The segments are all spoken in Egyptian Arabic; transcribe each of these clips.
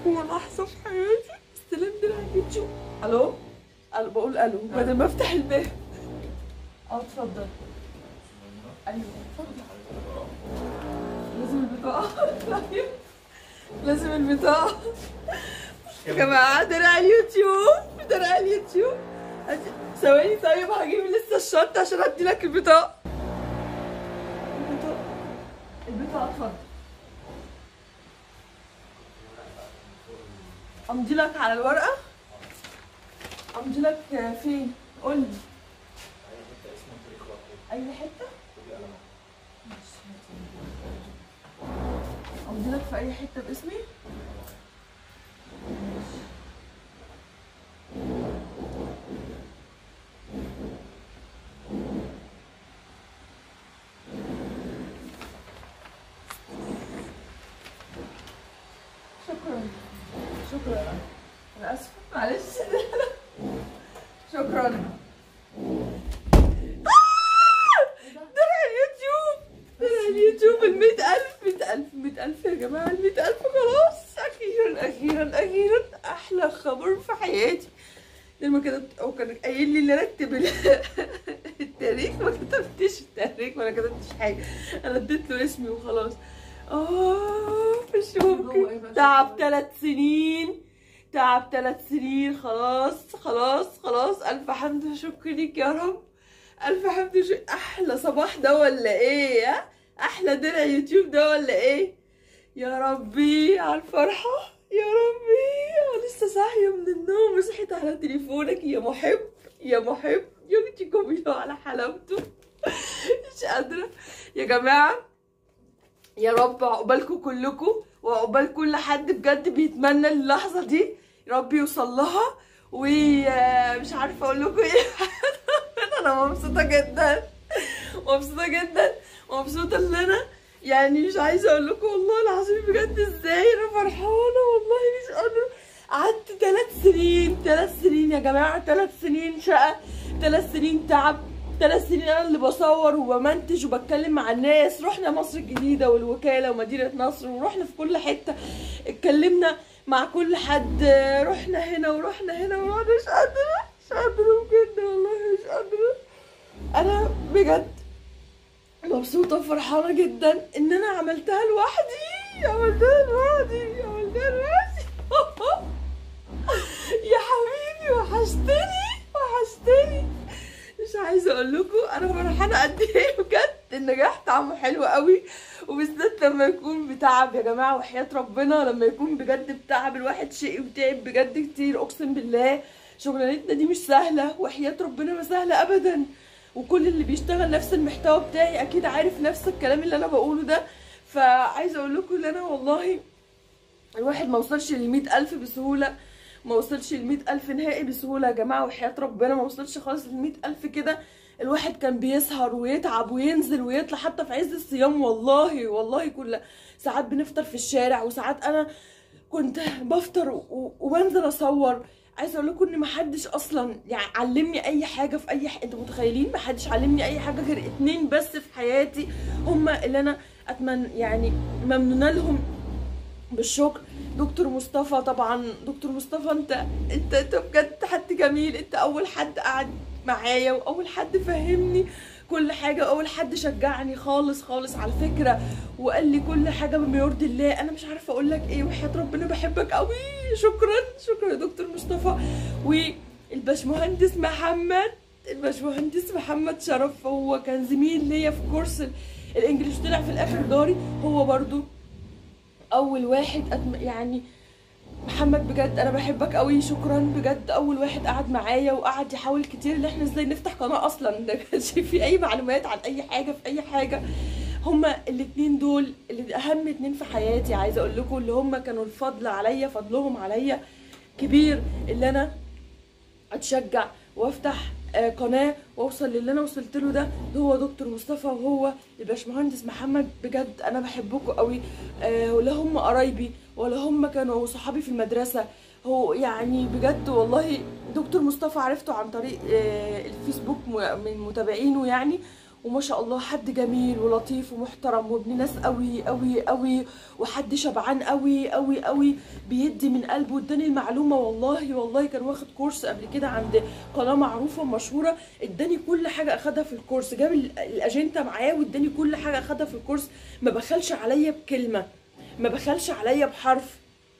اقوى لحظه في حياتي استلمت دراع اليوتيوب الو الو بقول الو بدل ما افتح الباب اه اتفضل ايوه اتفضل لازم البطاقه طيب. لازم البطاقه يا جماعه درع اليوتيوب درع اليوتيوب هت- ثواني طيب هجيب لسه الشنطه عشان ادي لك البطاقه البطاقه البطاقه اتفضل امضي لك على الورقه امضي لك فين قول لي اي حته امضي لك في اي حته باسمي ماشي. شكرا شكرا انا اسفه معلش شكرا درع اليوتيوب درع اليوتيوب ال 100000 100000 100000 يا جماعه ال 100000 خلاص اخيرا اخيرا اخيرا احلى خبر في حياتي لما كتبت او كان قايل لي اللي رتب ال- التاريخ ما كتبتش التاريخ ولا كتبتش حاجه انا اديت له اسمي وخلاص اه مش جوه إيه ممكن بقى؟ تعب ثلاث سنين تعب ثلاث سنين خلاص خلاص خلاص الف حمد وشكر ليك يا رب الف حمد وشكر احلى صباح ده ولا ايه ها؟ احلى درع يوتيوب ده ولا ايه يا ربي على الفرحه يا ربي انا لسه صاحيه من النوم وصحيت على تليفونك يا محب يا محب يا بنتي جميله على حلاوته مش قادره يا جماعه يا رب عقبالكم كلكم وعقبال كل حد بجد بيتمنى اللحظه دي يا رب يوصل لها ومش عارفه اقول لكم ايه انا مبسوطه جدا مبسوطه جدا مبسوطه ان انا يعني مش عايزه اقول لكم والله العظيم بجد ازاي انا فرحانه والله مش قادره قعدت ثلاث سنين ثلاث سنين يا جماعه ثلاث سنين شقه ثلاث سنين تعب ثلاث سنين انا اللي بصور وبمنتج وبتكلم مع الناس رحنا مصر الجديده والوكاله ومدينه نصر ورحنا في كل حته اتكلمنا مع كل حد رحنا هنا ورحنا هنا ورحنا مش قادره مش قادره بجد والله مش قادره انا بجد مبسوطه وفرحانه جدا ان انا عملتها لوحدي عملتها لوحدي عملتها لوحدي يا حبيبي وحشتني وحشتني مش عايزه اقول لكم انا فرحانه قد ايه بجد النجاح طعمه حلو قوي وبالذات لما يكون بتعب يا جماعه وحياه ربنا لما يكون بجد بتعب الواحد شقي وتعب بجد كتير اقسم بالله شغلانتنا دي مش سهله وحياه ربنا ما سهله ابدا وكل اللي بيشتغل نفس المحتوى بتاعي اكيد عارف نفس الكلام اللي انا بقوله ده فعايزه اقول لكم ان انا والله الواحد ما وصلش لل ألف بسهوله ما وصلش ل ألف نهائي بسهوله يا جماعه وحياه ربنا ما وصلش خالص ل ألف كده الواحد كان بيسهر ويتعب وينزل ويطلع حتى في عز الصيام والله والله كل ساعات بنفطر في الشارع وساعات انا كنت بفطر و- وبنزل اصور عايزه اقول لكم ان محدش اصلا يعني علمني اي حاجه في اي حاجه انتوا متخيلين محدش علمني اي حاجه غير اتنين بس في حياتي هما اللي انا اتمنى يعني ممنونه لهم بالشكر دكتور مصطفى طبعا دكتور مصطفى انت انت انت بجد حد جميل انت اول حد قعد معايا واول حد فهمني كل حاجة أول حد شجعني خالص خالص على فكرة وقال لي كل حاجة بما يرضي الله أنا مش عارفة أقول لك إيه وحياة ربنا بحبك قوي شكرا شكرا يا دكتور مصطفى والباشمهندس محمد الباشمهندس محمد شرف هو كان زميل ليا في كورس ال- الإنجليش طلع في الآخر جاري هو برضو اول واحد أتم... يعني محمد بجد انا بحبك قوي شكرا بجد اول واحد قعد معايا وقعد يحاول كتير ان احنا ازاي نفتح قناه اصلا ده كانش في اي معلومات عن اي حاجه في اي حاجه هما الاتنين دول اللي اهم اتنين في حياتي عايزه اقول لكم اللي هما كانوا الفضل عليا فضلهم عليا كبير اللي انا اتشجع وافتح آه، قناه واوصل للي انا وصلت له ده ده هو دكتور مصطفى وهو الباشمهندس محمد بجد انا بحبكم قوي آه، ولا هم قرايبي ولا هم كانوا صحابي في المدرسه هو يعني بجد والله دكتور مصطفى عرفته عن طريق آه، الفيسبوك م- من متابعينه يعني وما شاء الله حد جميل ولطيف ومحترم وابن ناس قوي قوي قوي وحد شبعان قوي قوي قوي بيدي من قلبه اداني المعلومه والله والله كان واخد كورس قبل كده عند قناه معروفه ومشهوره اداني كل حاجه اخدها في الكورس جاب ال- الاجنده معاه واداني كل حاجه اخدها في الكورس ما بخلش عليا بكلمه ما بخلش عليا بحرف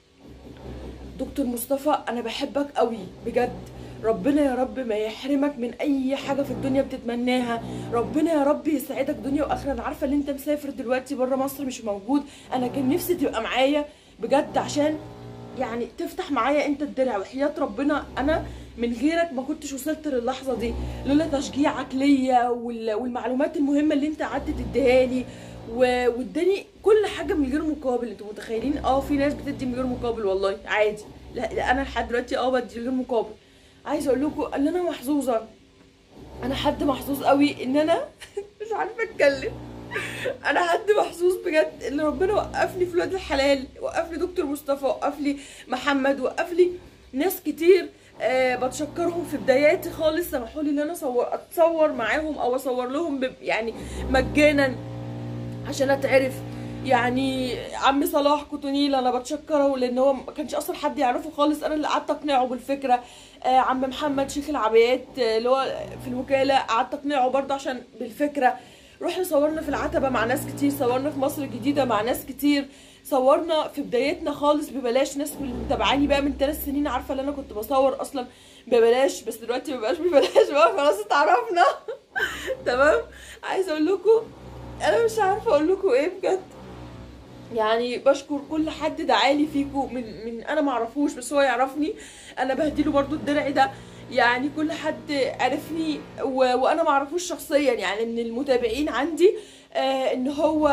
دكتور مصطفى انا بحبك قوي بجد ربنا يا رب ما يحرمك من اي حاجه في الدنيا بتتمناها ربنا يا رب يسعدك دنيا واخره انا عارفه ان انت مسافر دلوقتي بره مصر مش موجود انا كان نفسي تبقى معايا بجد عشان يعني تفتح معايا انت الدرع وحياه ربنا انا من غيرك ما كنتش وصلت للحظه دي لولا تشجيعك ليا وال- والمعلومات المهمه اللي انت قعدت تديها لي و- واداني كل حاجه من غير مقابل انتوا متخيلين اه في ناس بتدي من غير مقابل والله عادي لا, لا انا لحد دلوقتي اه بدي من غير مقابل عايزه اقول لكم ان انا محظوظه انا حد محظوظ قوي ان انا مش عارفه اتكلم انا حد محظوظ بجد ان ربنا وقفني في ولاد الحلال وقف لي دكتور مصطفى وقف لي محمد وقف لي ناس كتير أه بتشكرهم في بداياتي خالص سمحوا لي ان انا أصور اتصور معاهم او اصور لهم ب- يعني مجانا عشان اتعرف يعني عم صلاح كوتونيل انا بتشكره لان هو ما كانش اصلا حد يعرفه خالص انا اللي قعدت اقنعه بالفكره آه عم محمد شيخ العبايات آه، اللي هو في الوكاله قعدت اقنعه برضه عشان بالفكره رحنا صورنا في العتبه مع ناس كتير صورنا في مصر الجديده مع ناس كتير صورنا في بدايتنا خالص ببلاش ناس اللي متابعاني بقى من ثلاث سنين عارفه ان انا كنت بصور اصلا ببلاش بس دلوقتي مبقاش ببلاش بقى خلاص اتعرفنا تمام عايزه اقول لكم انا مش عارفه اقول لكم ايه بجد يعني بشكر كل حد دعالي فيكم من من انا ما اعرفوش بس هو يعرفني انا بهديله برضو الدرع ده يعني كل حد عرفني و... وانا ما اعرفوش شخصيا يعني من المتابعين عندي آه ان هو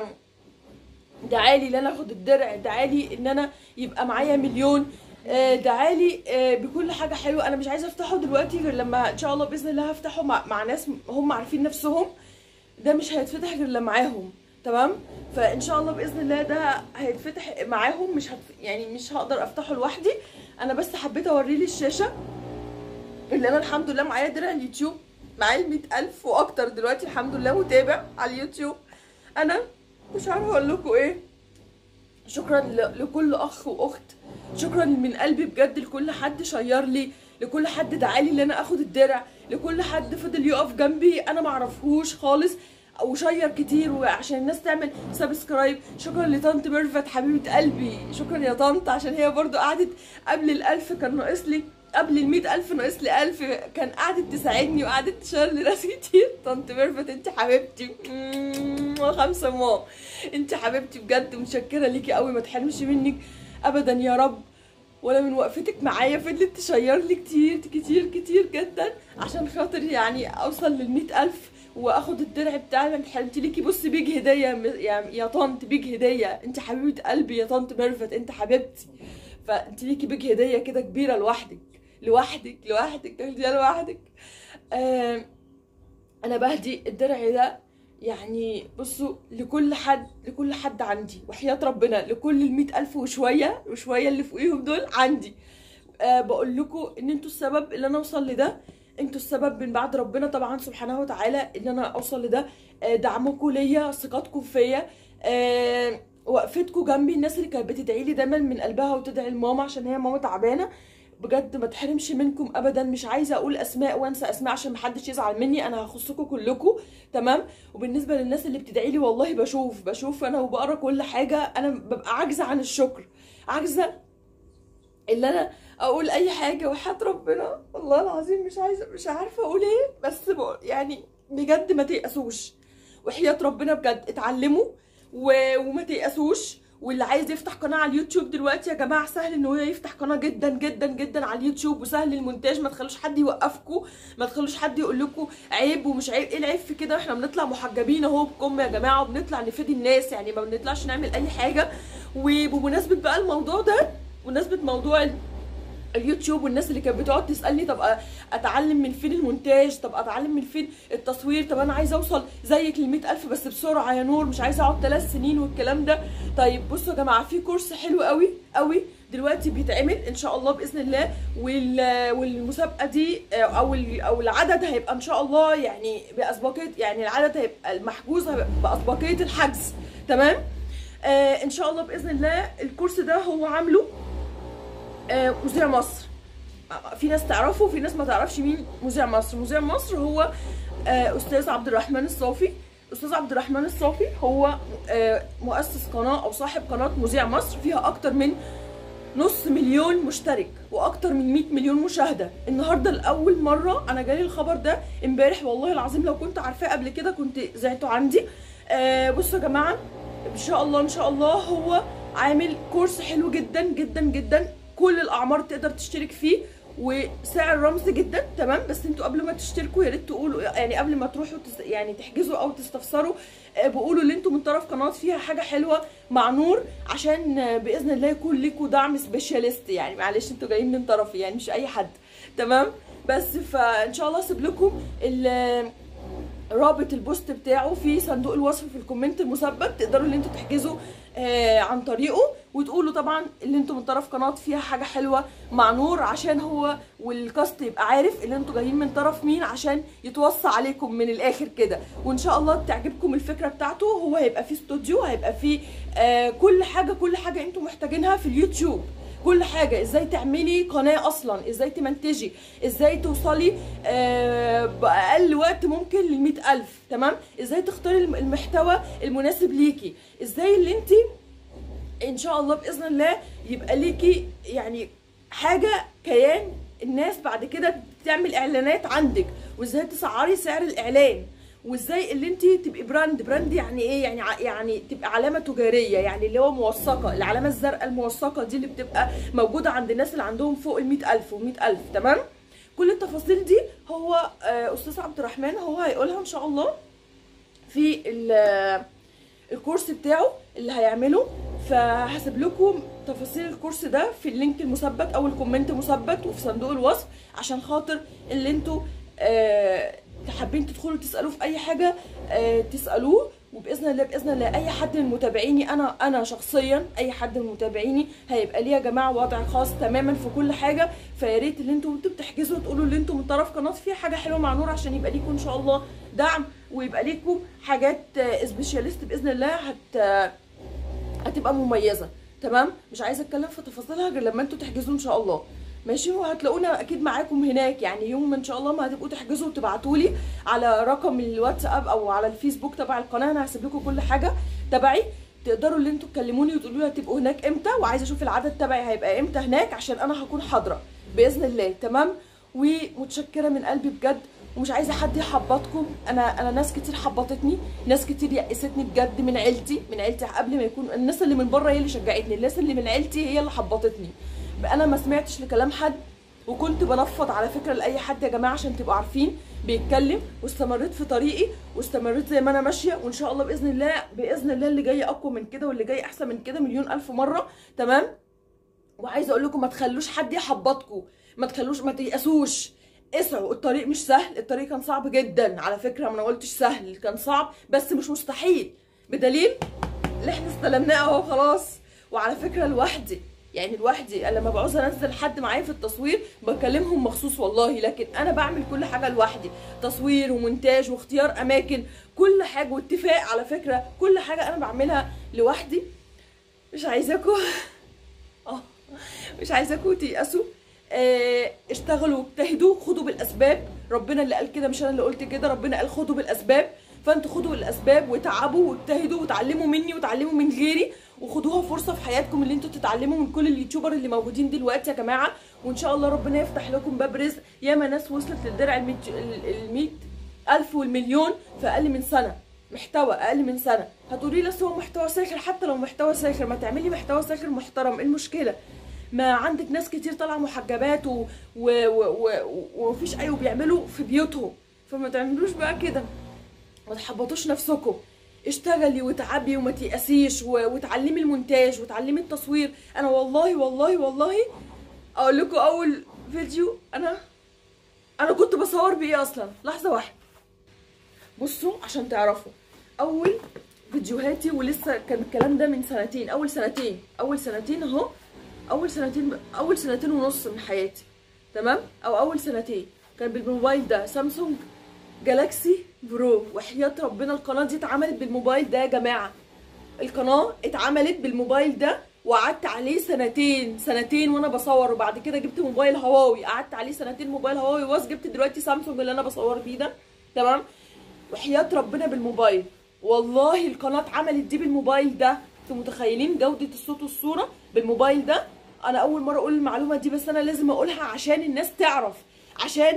دعالي ان انا اخد الدرع دعالي ان انا يبقى معايا مليون آه، دعالي آه، بكل حاجه حلوه انا مش عايزه افتحه دلوقتي غير لما ان شاء الله باذن الله هفتحه مع, مع ناس هم عارفين نفسهم ده مش هيتفتح غير لما معاهم تمام فان شاء الله باذن الله ده هيتفتح معاهم مش هت... يعني مش هقدر افتحه لوحدي انا بس حبيت اوريلي الشاشه اللي انا الحمد لله معايا درع اليوتيوب معايا ال ألف واكتر دلوقتي الحمد لله متابع على اليوتيوب انا مش عارفه اقول لكم ايه شكرا ل- لكل اخ واخت شكرا من قلبي بجد لكل حد شير لي لكل حد دعالي ان انا اخد الدرع لكل حد فضل يقف جنبي انا معرفهوش خالص وشير كتير وعشان الناس تعمل سبسكرايب شكرا لطنط ميرفت حبيبه قلبي شكرا يا طنط عشان هي برضو قعدت قبل الالف كان ناقص لي قبل المية ألف ناقص لي ألف كان قعدت تساعدني وقعدت تشير لناس كتير طنط ميرفت انت حبيبتي مم، خمسة ماما انت حبيبتي بجد متشكرة ليكي قوي ما تحرمش منك ابدا يا رب ولا من وقفتك معايا فضلت تشير لي كتير كتير كتير جدا عشان خاطر يعني اوصل للمية ألف واخد الدرع بتاعي انت حبيبتي ليكي بصي بيج هديه يا يا طنط بيج هديه انت حبيبه قلبي يا طنط ميرفت انت حبيبتي فانت ليكي بيج هديه كده كبيره لوحدك لوحدك لوحدك تاخديها لوحدك آه انا بهدي الدرع ده يعني بصوا لكل حد لكل حد عندي وحياة ربنا لكل المئة ألف وشوية وشوية اللي فوقيهم دول عندي أه بقول لكم ان انتوا السبب اللي انا اوصل لده انتوا السبب من بعد ربنا طبعا سبحانه وتعالى ان انا اوصل لده أه دعمكم ليا ثقتكم فيا أه وقفتكم جنبي الناس اللي كانت بتدعي لي دايما من قلبها وتدعي لماما عشان هي ماما تعبانه بجد ما تحرمش منكم ابدا مش عايزه اقول اسماء وانسى اسماء عشان محدش يزعل مني انا هخصكم كلكم تمام وبالنسبه للناس اللي بتدعي لي والله بشوف بشوف انا وبقرا كل حاجه انا ببقى عاجزه عن الشكر عاجزه اللي انا اقول اي حاجه وحياه ربنا والله العظيم مش عايزه مش عارفه اقول ايه بس بقول يعني بجد ما تيأسوش وحياه ربنا بجد اتعلموا و... وما تيأسوش واللي عايز يفتح قناه على اليوتيوب دلوقتي يا جماعه سهل ان هو يفتح قناه جدا جدا جدا على اليوتيوب وسهل المونتاج ما تخلوش حد يوقفكم ما تخلوش حد يقول لكم عيب ومش عيب ايه العيب في كده احنا بنطلع محجبين اهو بكم يا جماعه وبنطلع نفيد الناس يعني ما بنطلعش نعمل اي حاجه وبمناسبه بقى الموضوع ده بمناسبه موضوع ال- اليوتيوب والناس اللي كانت بتقعد تسالني طب اتعلم من فين المونتاج طب اتعلم من فين التصوير طب انا عايزه اوصل زيك ل ألف بس بسرعه يا نور مش عايزه اقعد ثلاث سنين والكلام ده طيب بصوا يا جماعه في كورس حلو قوي قوي دلوقتي بيتعمل ان شاء الله باذن الله وال- والمسابقه دي آه، او ال- او العدد هيبقى ان شاء الله يعني باسبقيه يعني العدد هيبقى المحجوز هيبقى باسبقيه الحجز تمام آه ان شاء الله باذن الله الكورس ده هو عامله آه مذيع مصر آه، في ناس تعرفه وفي ناس ما تعرفش مين مذيع مصر مذيع مصر هو آه استاذ عبد الرحمن الصافي استاذ عبد الرحمن الصافي هو آه مؤسس قناه او صاحب قناه مذيع مصر فيها اكتر من نص مليون مشترك واكتر من 100 مليون مشاهده النهارده لاول مره انا جالي الخبر ده امبارح والله العظيم لو كنت عارفاه قبل كده كنت زعته عندي آه بصوا يا جماعه ان شاء الله ان شاء الله هو عامل كورس حلو جدا جدا جدا كل الاعمار تقدر تشترك فيه وسعر رمزي جدا تمام بس انتوا قبل ما تشتركوا يا ريت تقولوا يعني قبل ما تروحوا تس يعني تحجزوا او تستفسروا آه، بقولوا ان انتوا من طرف قناه فيها حاجه حلوه مع نور عشان آه، باذن الله يكون ليكوا دعم سبيشاليست يعني معلش انتوا جايين من طرفي يعني مش اي حد تمام بس فان شاء الله اسيب لكم ال- رابط البوست بتاعه في صندوق الوصف في الكومنت المثبت تقدروا ان انتوا تحجزوا آه عن طريقه وتقولوا طبعا ان انتوا من طرف قناه فيها حاجه حلوه مع نور عشان هو والكاست يبقى عارف ان انتوا جايين من طرف مين عشان يتوصى عليكم من الاخر كده وان شاء الله تعجبكم الفكره بتاعته هو هيبقى فيه استوديو هيبقى فيه آه كل حاجه كل حاجه انتوا محتاجينها في اليوتيوب كل حاجة ازاي تعملي قناة اصلا ازاي تمنتجي ازاي توصلي آه بأقل وقت ممكن للمئة ألف تمام ازاي تختاري الم- المحتوى المناسب ليكي ازاي اللي انت ان شاء الله باذن الله يبقى ليكي يعني حاجه كيان الناس بعد كده تعمل اعلانات عندك وازاي تسعري سعر الاعلان وازاي اللي انت تبقي براند براند يعني ايه يعني ع- يعني تبقى علامه تجاريه يعني اللي هو موثقه العلامه الزرقاء الموثقه دي اللي بتبقى موجوده عند الناس اللي عندهم فوق ال 100000 و 100000 تمام كل التفاصيل دي هو آه، استاذ عبد الرحمن هو هيقولها ان شاء الله في ال- الكورس بتاعه اللي هيعمله فهسيب لكم تفاصيل الكورس ده في اللينك المثبت او الكومنت مثبت وفي صندوق الوصف عشان خاطر اللي انتوا آه حابين تدخلوا تسالوه في اي حاجه آه تسالوه وباذن الله باذن الله اي حد من متابعيني انا انا شخصيا اي حد من متابعيني هيبقى ليه يا جماعه وضع خاص تماما في كل حاجه فيا ريت اللي انتوا وانتوا بتحجزوا تقولوا اللي انتوا من طرف قناه فيها حاجه حلوه مع نور عشان يبقى ليكم ان شاء الله دعم ويبقى ليكم حاجات سبيشاليست باذن الله هت هتبقى مميزه تمام مش عايزه اتكلم في تفاصيلها غير لما انتوا تحجزوا ان شاء الله ماشي وهتلاقونا اكيد معاكم هناك يعني يوم ما ان شاء الله ما هتبقوا تحجزوا وتبعتوا لي على رقم الواتساب او على الفيسبوك تبع القناه انا هسيب لكم كل حاجه تبعي تقدروا اللي انتوا تكلموني وتقولوا لي هتبقوا هناك امتى وعايزه اشوف العدد تبعي هيبقى امتى هناك عشان انا هكون حاضره باذن الله تمام ومتشكره من قلبي بجد ومش عايزه حد يحبطكم انا انا ناس كتير حبطتني ناس كتير يأستني بجد من عيلتي من عيلتي قبل ما يكون الناس اللي من بره هي اللي شجعتني الناس اللي من عيلتي هي اللي حبطتني انا ما سمعتش لكلام حد وكنت بنفض على فكره لاي حد يا جماعه عشان تبقوا عارفين بيتكلم واستمريت في طريقي واستمريت زي ما انا ماشيه وان شاء الله باذن الله باذن الله اللي جاي اقوى من كده واللي جاي احسن من كده مليون الف مره تمام وعايزه اقول لكم ما تخلوش حد يحبطكم ما تخلوش ما تيأسوش اسعوا الطريق مش سهل الطريق كان صعب جدا على فكره ما انا قلتش سهل كان صعب بس مش مستحيل بدليل اللي احنا استلمناه اهو خلاص وعلى فكره لوحدي يعني لوحدي أنا لما بعوز انزل حد معايا في التصوير بكلمهم مخصوص والله لكن انا بعمل كل حاجه لوحدي تصوير ومونتاج واختيار اماكن كل حاجه واتفاق على فكره كل حاجه انا بعملها لوحدي مش عايزاكم اه مش عايزاكم تيأسوا آه، اشتغلوا واجتهدوا خدوا بالاسباب ربنا اللي قال كده مش انا اللي قلت كده ربنا قال خدوا بالاسباب فانتوا خدوا بالاسباب وتعبوا واجتهدوا وتعلموا مني وتعلموا من غيري وخدوها فرصه في حياتكم اللي انتوا تتعلموا من كل اليوتيوبر اللي موجودين دلوقتي يا جماعه وان شاء الله ربنا يفتح لكم باب رزق ياما ناس وصلت للدرع ال 100 الف والمليون في اقل من سنه محتوى اقل من سنه هتقولي لي أصل هو محتوى ساخر حتى لو محتوى ساخر ما تعملي محتوى ساخر محترم ايه المشكله ما عندك ناس كتير طالعه محجبات و... و... و... و... ومفيش اي وبيعملوا في بيوتهم فما تعملوش بقى كده ما تحبطوش نفسكم اشتغلي وتعبي وما تيأسيش و... وتعلمي المونتاج وتعلمي التصوير انا والله والله والله اقول لكم اول فيديو انا انا كنت بصور بايه اصلا لحظه واحده بصوا عشان تعرفوا اول فيديوهاتي ولسه كان الكلام ده من سنتين اول سنتين اول سنتين اهو اول سنتين اول سنتين ونص من حياتي تمام او اول سنتين كان بالموبايل ده سامسونج جالاكسي برو وحياة ربنا القناة دي اتعملت بالموبايل ده يا جماعة القناة اتعملت بالموبايل ده وقعدت عليه سنتين سنتين وانا بصور وبعد كده جبت موبايل هواوي قعدت عليه سنتين موبايل هواوي واس جبت دلوقتي سامسونج اللي انا بصور بيه ده تمام وحياة ربنا بالموبايل والله القناة اتعملت دي بالموبايل ده انتوا متخيلين جودة الصوت والصورة بالموبايل ده انا اول مرة اقول المعلومة دي بس انا لازم اقولها عشان الناس تعرف عشان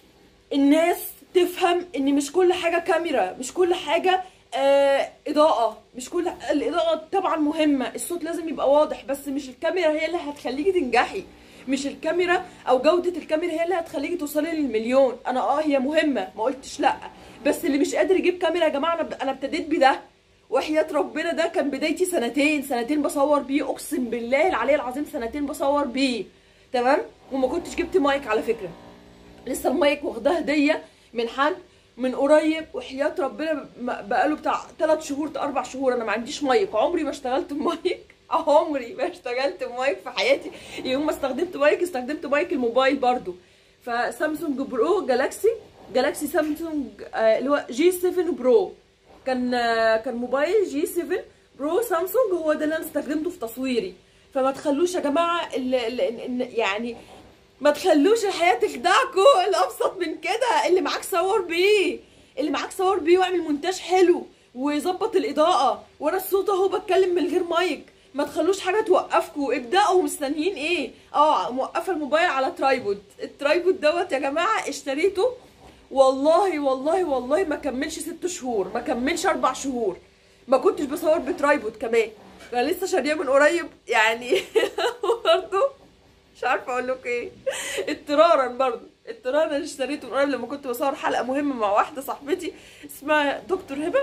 الناس تفهم ان مش كل حاجة كاميرا مش كل حاجة آه اضاءة مش كل الاضاءة طبعا مهمة الصوت لازم يبقى واضح بس مش الكاميرا هي اللي هتخليكي تنجحي مش الكاميرا او جودة الكاميرا هي اللي هتخليكي توصلي للمليون انا اه هي مهمة ما قلتش لا بس اللي مش قادر يجيب كاميرا يا جماعة انا بد- انا ابتديت بده وحياة ربنا ده كان بدايتي سنتين سنتين بصور بيه اقسم بالله العلي العظيم سنتين بصور بيه تمام وما كنتش جبت مايك على فكرة لسه المايك واخداه هديه من حد من قريب وحياة ربنا م- بقاله بتاع 3 شهور 4 شهور انا ما عنديش مايك عمري ما اشتغلت بمايك عمري ما اشتغلت بمايك في حياتي يوم ما استخدمت مايك استخدمت مايك الموبايل برضو فسامسونج برو جالاكسي جالاكسي سامسونج آه، اللي هو جي 7 برو كان آه، كان موبايل جي 7 برو سامسونج هو ده اللي انا استخدمته في تصويري فما تخلوش يا جماعه ال- ال- ال- ال- يعني ما تخلوش الحياه تخدعكوا الابسط من كده اللي معاك صور بيه اللي معاك صور بيه واعمل مونتاج حلو وظبط الاضاءه وانا الصوت اهو بتكلم من غير مايك ما تخلوش حاجه توقفكوا ابداوا مستنيين ايه اه موقفه الموبايل على ترايبود الترايبود دوت يا جماعه اشتريته والله والله والله ما كملش ست شهور ما كملش اربع شهور ما كنتش بصور بترايبود كمان انا لسه شاريه من قريب يعني برضه مش عارفه اقول لكم ايه اضطرارا برضه اضطرارا انا اشتريته من قريب لما كنت بصور حلقه مهمه مع واحده صاحبتي اسمها دكتور هبه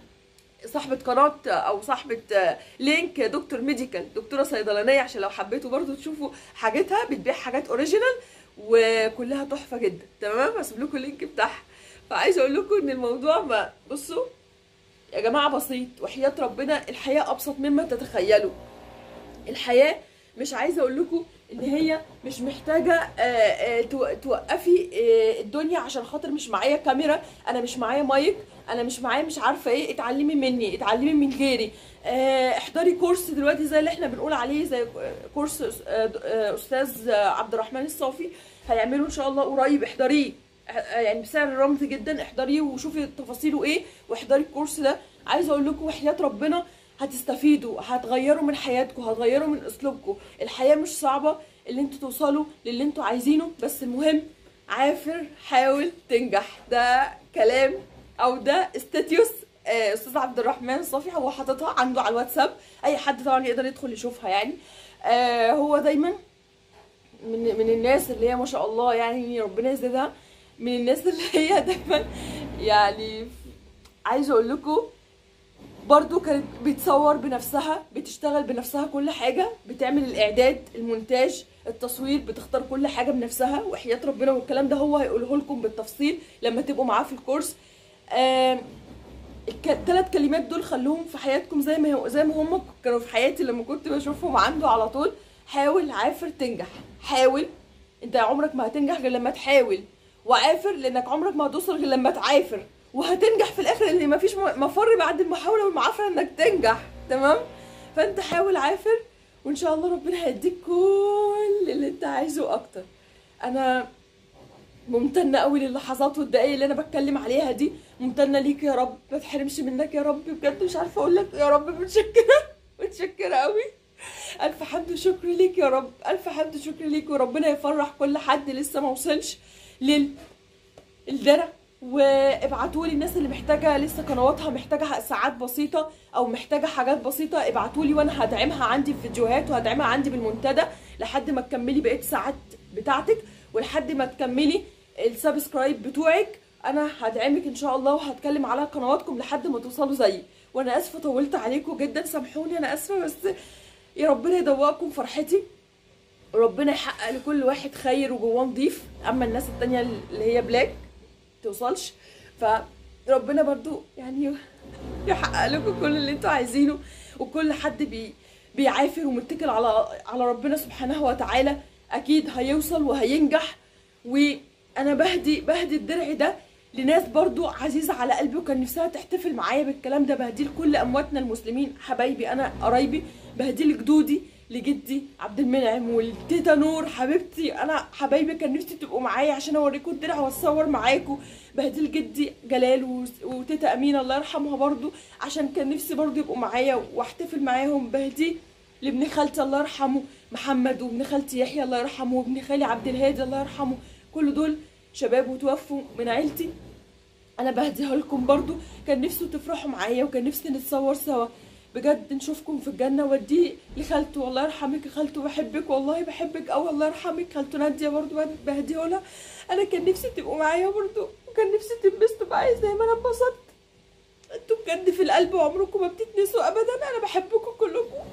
صاحبة قناة أو صاحبة لينك دكتور ميديكال دكتورة صيدلانية عشان لو حبيتوا برضو تشوفوا حاجتها بتبيع حاجات اوريجينال وكلها تحفة جدا تمام هسيب لكم اللينك بتاعها فعايزة أقول لكم إن الموضوع ما بصوا يا جماعة بسيط وحياة ربنا الحياة أبسط مما تتخيلوا الحياة مش عايزة أقول لكم إن هي مش محتاجة آه، آه، تو- توقفي آه، الدنيا عشان خاطر مش معايا كاميرا أنا مش معايا مايك أنا مش معايا مش عارفة إيه اتعلمي مني اتعلمي من غيري آه، احضري كورس دلوقتي زي اللي احنا بنقول عليه زي كورس أس- آه، آه، أستاذ آه، عبد الرحمن الصافي هيعمله إن شاء الله قريب احضريه آه، يعني بسعر رمزي جدا احضريه وشوفي تفاصيله ايه واحضري الكورس ده عايزه اقول لكم وحياه ربنا هتستفيدوا هتغيروا من حياتكم هتغيروا من اسلوبكم الحياه مش صعبه اللي انتوا توصلوا للي انتوا عايزينه بس المهم عافر حاول تنجح ده كلام او ده استاتيوس آه، استاذ عبد الرحمن الصافي هو حاططها عنده على الواتساب اي حد طبعا يقدر يدخل يشوفها يعني آه، هو دايما من من الناس اللي هي ما شاء الله يعني ربنا يزيدها من الناس اللي هي دايما يعني عايزه اقول لكم برضو كانت بتصور بنفسها بتشتغل بنفسها كل حاجة بتعمل الإعداد المونتاج التصوير بتختار كل حاجة بنفسها وحياة ربنا والكلام ده هو هيقوله لكم بالتفصيل لما تبقوا معاه في الكورس آم، الثلاث كلمات دول خلوهم في حياتكم زي ما هو زي ما هم كانوا في حياتي لما كنت بشوفهم عنده على طول حاول عافر تنجح حاول انت عمرك ما هتنجح غير لما تحاول وعافر لانك عمرك ما هتوصل غير لما تعافر وهتنجح في الاخر لان مفيش م- مفر بعد المحاوله والمعافره انك تنجح تمام فانت حاول عافر وان شاء الله ربنا هيديك كل اللي انت عايزه اكتر انا ممتنه قوي للحظات والدقايق اللي انا بتكلم عليها دي ممتنه ليك يا رب ما تحرمش منك يا رب بجد مش عارفه اقول لك يا رب متشكره متشكره قوي الف حمد وشكر ليك يا رب الف حمد وشكر ليك وربنا يفرح كل حد لسه ما وصلش لل الدرع وابعتوا لي الناس اللي محتاجه لسه قنواتها محتاجه ساعات بسيطه او محتاجه حاجات بسيطه ابعتوا لي وانا هدعمها عندي في فيديوهات وهدعمها عندي بالمنتدى لحد ما تكملي بقيه الساعات بتاعتك ولحد ما تكملي السبسكرايب بتوعك انا هدعمك ان شاء الله وهتكلم على قنواتكم لحد ما توصلوا زيي وانا اسفه طولت عليكم جدا سامحوني انا اسفه بس يا ربنا يدوقكم فرحتي وربنا يحقق لكل واحد خير وجواه نضيف اما الناس التانية اللي هي بلاك توصلش فربنا برضو يعني يحقق لكم كل اللي انتوا عايزينه وكل حد بي بيعافر ومتكل على على ربنا سبحانه وتعالى اكيد هيوصل وهينجح وانا بهدي بهدي الدرع ده لناس برضو عزيزة على قلبي وكان نفسها تحتفل معايا بالكلام ده بهديه لكل امواتنا المسلمين حبايبي انا قرايبي بهديه لجدودي لجدي عبد المنعم والتيتا نور حبيبتي انا حبايبي كان نفسي تبقوا معايا عشان اوريكم الدرع واتصور معاكم بهديه لجدي جلال و- وتيتا امينه الله يرحمها برضو عشان كان نفسي برضو يبقوا معايا واحتفل معاهم بهديه لابن خالتي الله يرحمه محمد وابن خالتي يحيى الله يرحمه وابن خالي عبد الهادي الله يرحمه كل دول شباب وتوفوا من عيلتي انا بهديها لكم برضو كان نفسه تفرحوا معايا وكان نفسي نتصور سوا بجد نشوفكم في الجنة وديه لخالته الله يرحمك يا خالته بحبك والله بحبك أوي الله يرحمك خالته نادية برضو بهديه لها أنا كان نفسي تبقوا معايا برضو وكان نفسي تنبسطوا معايا زي ما أنا انبسطت انتوا بجد في القلب وعمركم ما بتتنسوا أبدا أنا بحبكم كلكم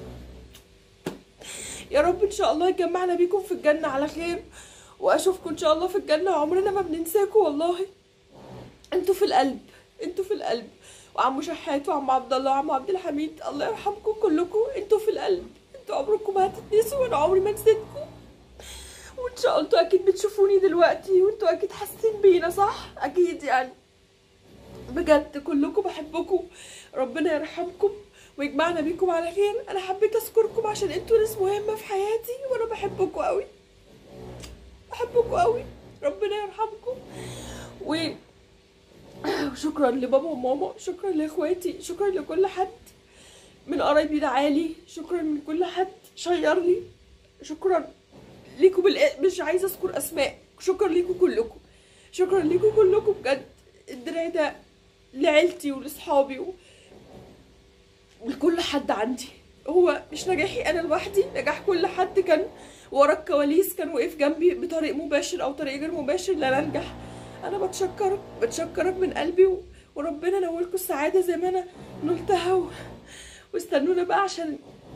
يا رب إن شاء الله يجمعنا بيكم في الجنة على خير وأشوفكم إن شاء الله في الجنة وعمرنا ما بننساكم والله انتوا في القلب انتوا في القلب وعمو شحات وعمو عبد الله وعمو عبد الحميد الله يرحمكم كلكم انتوا في القلب انتوا عمركم ما هتتنسوا وانا عمري ما نسيتكم وان شاء الله انتوا اكيد بتشوفوني دلوقتي وانتوا اكيد حاسين بينا صح اكيد يعني بجد كلكم بحبكم ربنا يرحمكم ويجمعنا بيكم على خير انا حبيت اذكركم عشان انتوا ناس مهمه في حياتي وانا بحبكم قوي بحبكم قوي ربنا يرحمكم و وشكرا لبابا وماما شكرا لاخواتي شكرا لكل حد من قرايبي دعالي شكرا من كل حد شير لي شكرا ليكم بالإ... مش عايزه اذكر اسماء شكرا ليكم كلكم شكرا ليكم كلكم بجد الدرع ده لعيلتي ولاصحابي و... ولكل حد عندي هو مش نجاحي انا لوحدي نجاح كل حد كان ورا الكواليس كان واقف جنبي بطريق مباشر او طريق غير مباشر لا انجح انا بتشكرك بتشكرك من قلبي و... وربنا نولكم السعاده زي ما انا نلتها و... واستنونا بقى عشان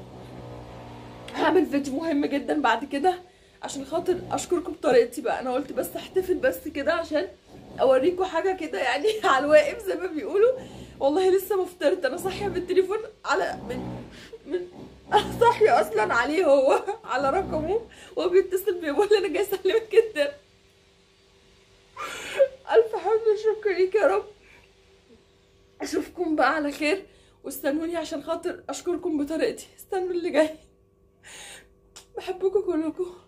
هعمل فيديو مهم جدا بعد كده عشان خاطر اشكركم بطريقتي بقى انا قلت بس احتفل بس كده عشان اوريكم حاجه كده يعني على الواقف زي ما بيقولوا والله لسه ما فطرت انا صاحيه بالتليفون على من من انا صاحيه اصلا عليه هو على رقمه وهو بيتصل بيا بيقول لي انا جاي اسلمك جدا الف حمد وشكر ليك يا رب اشوفكم بقى على خير واستنوني عشان خاطر اشكركم بطريقتي استنوا اللي جاي بحبكم كلكم